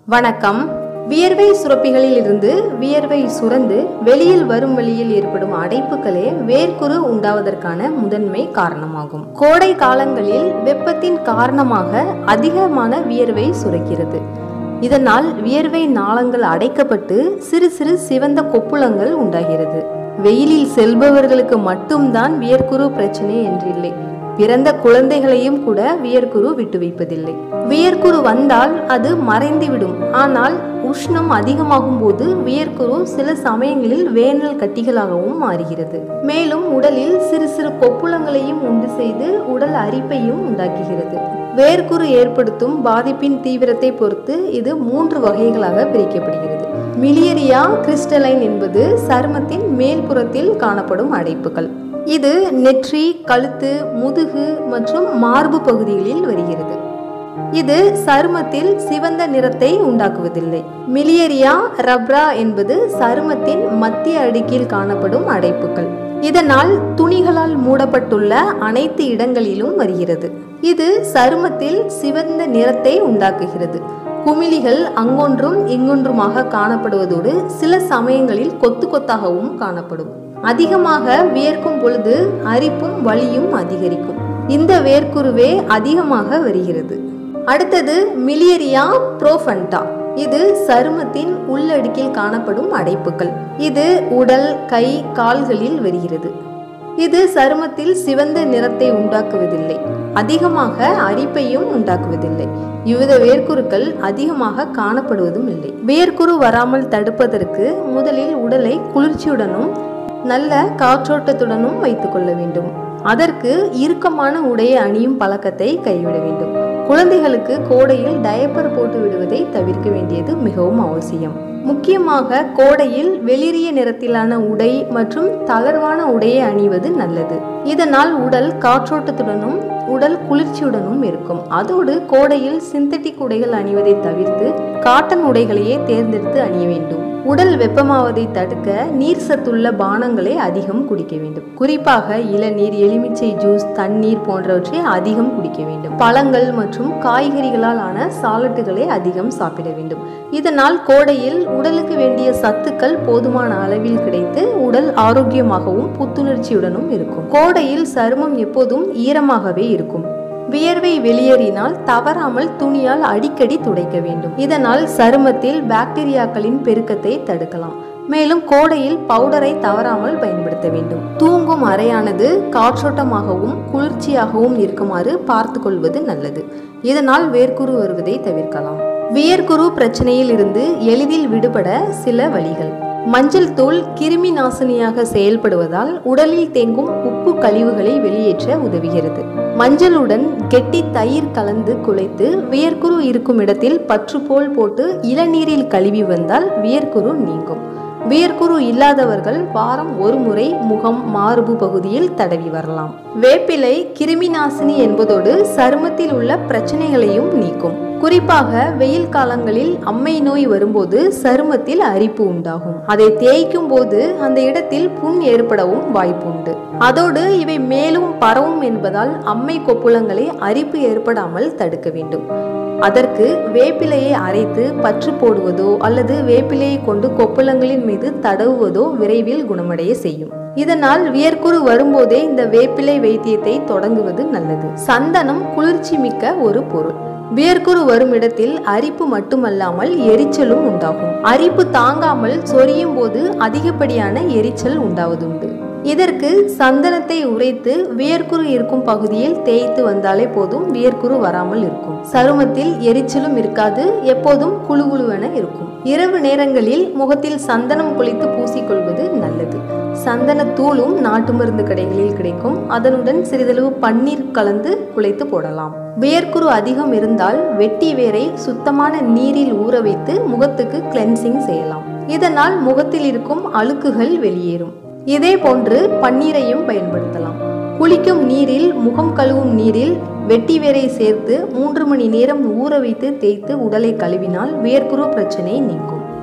வணக்கம் வியர்வை சுரப்பிகளில் இருந்து வியர்வை சுரந்து வெளியில் வரும் வழியில் ஏற்படும் அடைப்புகளே வேர்க்குரு உண்டாவதற்கான முதன்மை காரணமாகும் கோடை காலங்களில் வெப்பத்தின் காரணமாக அதிகமான வியர்வை சுரக்கிறது இதனால் வியர்வை நாளங்கள் அடைக்கப்பட்டு சிறு சிறு சிவந்த கொப்புளங்கள் உண்டாகிறது வெயிலில் செல்பவர்களுக்கு மட்டும்தான் வியர்க்குரு பிரச்சனை என்றில்லை பிறந்த குழந்தைகளையும் கூட வியர்க்குரு விட்டு வைப்பதில்லை வியர்க்குரு வந்தால் அது மறைந்துவிடும் ஆனால் உஷ்ணம் அதிகமாகும் போது வியர்க்குரு சில சமயங்களில் வேனல் கட்டிகளாகவும் மாறுகிறது மேலும் உடலில் சிறு சிறு கொப்புளங்களையும் உண்டு செய்து உடல் அரிப்பையும் உண்டாக்குகிறது வேர்க்குரு ஏற்படுத்தும் பாதிப்பின் தீவிரத்தை பொறுத்து இது மூன்று வகைகளாக பிரிக்கப்படுகிறது மிலியரியா கிறிஸ்டலைன் என்பது சருமத்தின் மேல்புறத்தில் காணப்படும் அடைப்புகள் இது நெற்றி கழுத்து முதுகு மற்றும் மார்பு பகுதிகளில் வருகிறது இது சருமத்தில் சிவந்த நிறத்தை உண்டாக்குவதில்லை மிலியரியா ரப்ரா என்பது சருமத்தின் மத்திய அடுக்கில் காணப்படும் அடைப்புகள் இதனால் துணிகளால் மூடப்பட்டுள்ள அனைத்து இடங்களிலும் வருகிறது இது சருமத்தில் சிவந்த நிறத்தை உண்டாக்குகிறது குமிழிகள் அங்கொன்றும் இங்கொன்றுமாக காணப்படுவதோடு சில சமயங்களில் கொத்து கொத்தாகவும் காணப்படும் அதிகமாக வியர்க்கும் பொழுது அரிப்பும் வலியும் அதிகரிக்கும் இந்த வேர்க்குருவே அதிகமாக வருகிறது அடுத்தது மிலியரியா ப்ரோஃபண்டா இது சருமத்தின் உள்ளடுக்கில் காணப்படும் அடைப்புகள் இது உடல் கை கால்களில் வருகிறது இது சருமத்தில் சிவந்த நிறத்தை உண்டாக்குவதில்லை அதிகமாக அரிப்பையும் உண்டாக்குவதில்லை இவ்வித வேர்க்குருக்கள் அதிகமாக காணப்படுவதும் இல்லை வேர்க்குரு வராமல் தடுப்பதற்கு முதலில் உடலை குளிர்ச்சியுடனும் நல்ல காற்றோட்டத்துடனும் வைத்துக் கொள்ள வேண்டும் அதற்கு இறுக்கமான உடையை அணியும் பழக்கத்தை கைவிட வேண்டும் குழந்தைகளுக்கு கோடையில் டயப்பர் போட்டு விடுவதை தவிர்க்க வேண்டியது மிகவும் அவசியம் முக்கியமாக கோடையில் வெளிரிய நிறத்திலான உடை மற்றும் தளர்வான உடையை அணிவது நல்லது இதனால் உடல் காற்றோட்டத்துடனும் உடல் குளிர்ச்சியுடனும் இருக்கும் அதோடு கோடையில் சிந்தட்டிக் உடைகள் அணிவதை தவிர்த்து காட்டன் உடைகளையே தேர்ந்தெடுத்து அணிய வேண்டும் உடல் வெப்பமாவதை தடுக்க நீர் சத்துள்ள பானங்களை அதிகம் குடிக்க வேண்டும் குறிப்பாக இளநீர் எலுமிச்சை ஜூஸ் தண்ணீர் போன்றவற்றை அதிகம் குடிக்க வேண்டும் பழங்கள் மற்றும் காய்கறிகளால் ஆன சாலட்டுகளை அதிகம் சாப்பிட வேண்டும் இதனால் கோடையில் உடலுக்கு வேண்டிய சத்துக்கள் போதுமான அளவில் கிடைத்து உடல் ஆரோக்கியமாகவும் புத்துணர்ச்சியுடனும் இருக்கும் கோடையில் சருமம் எப்போதும் ஈரமாகவே இருக்கும் வியர்வை வெளியேறினால் தவறாமல் துணியால் அடிக்கடி துடைக்க வேண்டும் இதனால் சருமத்தில் பாக்டீரியாக்களின் பெருக்கத்தை தடுக்கலாம் மேலும் கோடையில் பவுடரை தவறாமல் பயன்படுத்த வேண்டும் தூங்கும் அறையானது காற்றோட்டமாகவும் குளிர்ச்சியாகவும் இருக்குமாறு பார்த்து கொள்வது நல்லது இதனால் வேர்க்குரு வருவதை தவிர்க்கலாம் வியர்க்குரு பிரச்சனையில் இருந்து எளிதில் விடுபட சில வழிகள் மஞ்சள் தூள் கிருமி நாசினியாக செயல்படுவதால் உடலில் தேங்கும் உப்பு கழிவுகளை வெளியேற்ற உதவுகிறது மஞ்சளுடன் கெட்டி தயிர் கலந்து குழைத்து வியர்க்குரு இருக்கும் இடத்தில் பற்று போல் போட்டு இளநீரில் கழுவி வந்தால் வியர்க்குரு நீங்கும் வியர்க்குரு இல்லாதவர்கள் வாரம் ஒரு முறை முகம் மார்பு பகுதியில் தடவி வரலாம் வேப்பிலை கிருமி நாசினி என்பதோடு சருமத்தில் உள்ள பிரச்சனைகளையும் நீக்கும் குறிப்பாக வெயில் காலங்களில் அம்மை நோய் வரும்போது சருமத்தில் அரிப்பு உண்டாகும் அதை தேய்க்கும் போது அந்த இடத்தில் புண் ஏற்படவும் வாய்ப்புண்டு அதோடு இவை மேலும் பரவும் என்பதால் அம்மை கொப்புளங்களை அரிப்பு ஏற்படாமல் தடுக்க வேண்டும் அதற்கு வேப்பிலையை அரைத்து பற்று போடுவதோ அல்லது வேப்பிலையை கொண்டு கொப்புளங்களின் மீது தடவுவதோ விரைவில் குணமடைய செய்யும் இதனால் வியர்க்குரு வரும்போதே இந்த வேப்பிலை வைத்தியத்தை தொடங்குவது நல்லது சந்தனம் குளிர்ச்சி மிக்க ஒரு பொருள் வியர்க்குரு வரும் இடத்தில் அரிப்பு மட்டுமல்லாமல் எரிச்சலும் உண்டாகும் அரிப்பு தாங்காமல் சொரியும் போது அதிகப்படியான எரிச்சல் உண்டாவதுண்டு இதற்கு சந்தனத்தை உரைத்து வியர்க்குரு இருக்கும் பகுதியில் தேய்த்து வந்தாலே போதும் வியர்க்குரு வராமல் இருக்கும் சருமத்தில் எரிச்சலும் இருக்காது எப்போதும் குழுகுழுவென இருக்கும் இரவு நேரங்களில் முகத்தில் சந்தனம் குளித்து பூசிக்கொள்வது நல்லது சந்தன தூளும் நாட்டு மருந்து கடைகளில் கிடைக்கும் அதனுடன் சிறிதளவு பன்னீர் கலந்து குழைத்து போடலாம் வியர்க்குரு அதிகம் இருந்தால் வெட்டி வேரை சுத்தமான நீரில் ஊற வைத்து முகத்துக்கு கிளென்சிங் செய்யலாம் இதனால் முகத்தில் இருக்கும் அழுக்குகள் வெளியேறும் இதே போன்று பன்னீரையும் பயன்படுத்தலாம் குளிக்கும் நீரில் முகம் கழுவும் நீரில் வெட்டி வேரை சேர்த்து மூன்று மணி நேரம் ஊற வைத்து தேய்த்து உடலை கழுவினால் வியர்க்குரு பிரச்சனை நீங்கும்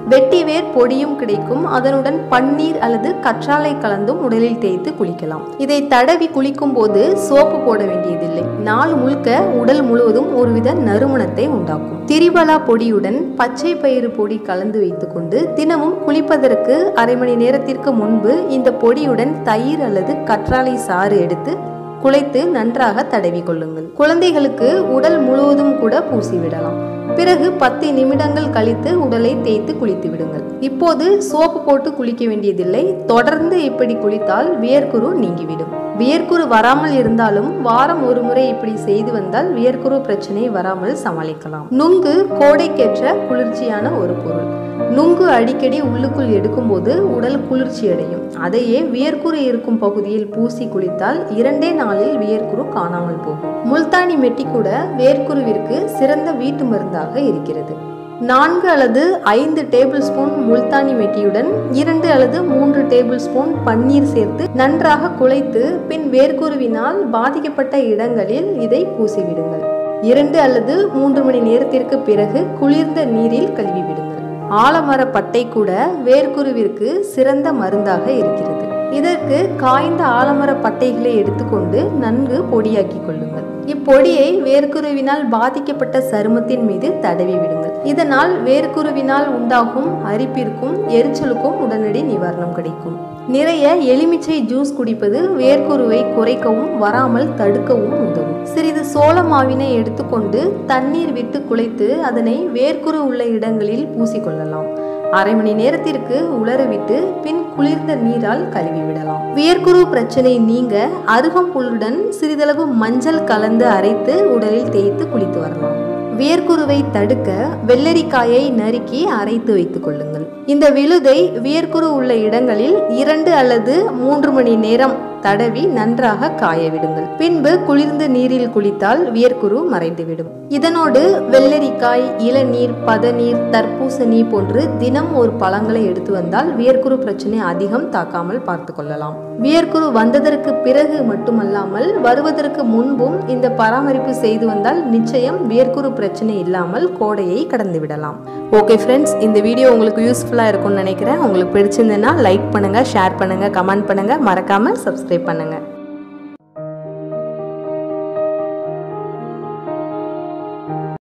வெட்டிவேர் பொடியும் கிடைக்கும் அதனுடன் பன்னீர் அல்லது கற்றாழை கலந்தும் உடலில் தேய்த்து குளிக்கலாம் இதை தடவி குளிக்கும் போது சோப்பு போட வேண்டியதில்லை நாள் முழுக்க உடல் முழுவதும் ஒருவித நறுமணத்தை உண்டாக்கும் திரிபலா பொடியுடன் பச்சை பயிறு பொடி கலந்து வைத்துக்கொண்டு தினமும் குளிப்பதற்கு அரை மணி நேரத்திற்கு முன்பு இந்த பொடியுடன் தயிர் அல்லது கற்றாழை சாறு எடுத்து குழைத்து நன்றாக தடவி கொள்ளுங்கள் குழந்தைகளுக்கு உடல் முழுவதும் கூட பூசி விடலாம் பிறகு பத்து நிமிடங்கள் கழித்து உடலை தேய்த்து குளித்து விடுங்கள் இப்போது சோப்பு போட்டு குளிக்க வேண்டியதில்லை தொடர்ந்து இப்படி குளித்தால் வியர்க்குரு நீங்கிவிடும் வியர்க்குரு வராமல் இருந்தாலும் வாரம் ஒரு முறை இப்படி செய்து வந்தால் வியர்க்குரு பிரச்சனை வராமல் சமாளிக்கலாம் நுங்கு கோடைக்கேற்ற குளிர்ச்சியான ஒரு பொருள் நுங்கு அடிக்கடி உள்ளுக்குள் எடுக்கும்போது உடல் குளிர்ச்சி அடையும் அதையே வியர்க்குரு இருக்கும் பகுதியில் பூசி குளித்தால் இரண்டே நாளில் வியர்க்குரு காணாமல் போகும் முல்தானி மெட்டி கூட வேர்க்குருவிற்கு சிறந்த வீட்டு மருந்தாக இருக்கிறது நான்கு அல்லது ஐந்து டேபிள் ஸ்பூன் முல்தானி மெட்டியுடன் இரண்டு அல்லது மூன்று டேபிள் ஸ்பூன் பன்னீர் சேர்த்து நன்றாக குழைத்து பின் வேர்க்குருவினால் பாதிக்கப்பட்ட இடங்களில் இதை பூசிவிடுங்கள் இரண்டு அல்லது மூன்று மணி நேரத்திற்கு பிறகு குளிர்ந்த நீரில் கழுவி விடுங்கள் ஆலமர பட்டை கூட வேர்க்குருவிற்கு சிறந்த மருந்தாக இருக்கிறது இதற்கு காய்ந்த ஆலமர பட்டைகளை எடுத்துக்கொண்டு நன்கு பொடியாக்கி கொள்ளுங்கள் இப்பொடியை வேர்க்குருவினால் பாதிக்கப்பட்ட சருமத்தின் மீது தடவி விடுங்கள் இதனால் வேர்க்குருவினால் உண்டாகும் அரிப்பிற்கும் எரிச்சலுக்கும் உடனடி நிவாரணம் கிடைக்கும் நிறைய எலுமிச்சை ஜூஸ் குடிப்பது வேர்க்குருவை குறைக்கவும் வராமல் தடுக்கவும் உதவும் சிறிது சோள மாவினை எடுத்துக்கொண்டு தண்ணீர் விட்டு குழைத்து அதனை வேர்க்குரு உள்ள இடங்களில் பூசிக்கொள்ளலாம் அரை மணி நேரத்திற்கு உலரவிட்டு பின் குளிர்ந்த நீரால் கழுவி விடலாம் வியர்க்குரு பிரச்சனை நீங்க அருகம்புல்லுடன் சிறிதளவு மஞ்சள் கலந்து அரைத்து உடலில் தேய்த்து குளித்து வரலாம் வியர்க்குருவை தடுக்க வெள்ளரிக்காயை நறுக்கி அரைத்து வைத்துக் கொள்ளுங்கள் இந்த விழுதை வியர்க்குரு உள்ள இடங்களில் இரண்டு அல்லது மூன்று மணி நேரம் தடவி நன்றாக காய விடுங்கள் பின்பு குளிர்ந்த நீரில் குளித்தால் வியர்க்குரு மறைந்துவிடும் இதனோடு வெள்ளரிக்காய் இளநீர் பதநீர் தர்பூசணி போன்று தினம் ஒரு பழங்களை எடுத்து வந்தால் வியர்க்குரு பிரச்சனை அதிகம் தாக்காமல் பார்த்து கொள்ளலாம் வியர்க்குரு வந்ததற்கு பிறகு மட்டுமல்லாமல் வருவதற்கு முன்பும் இந்த பராமரிப்பு செய்து வந்தால் நிச்சயம் வியர்க்குரு பிரச்சனை இல்லாமல் கோடையை கடந்து விடலாம் ஓகே ஃப்ரெண்ட்ஸ் இந்த வீடியோ உங்களுக்கு யூஸ்ஃபுல்லாக இருக்கும்னு நினைக்கிறேன் உங்களுக்கு பிடிச்சிருந்ததுன்னா லைக் பண்ணுங்கள் ஷேர் பண்ணுங்கள் கமெண்ட் பண்ணுங்கள் மறக்காமல் சப்ஸ்கிரைப் பண்ணுங்கள்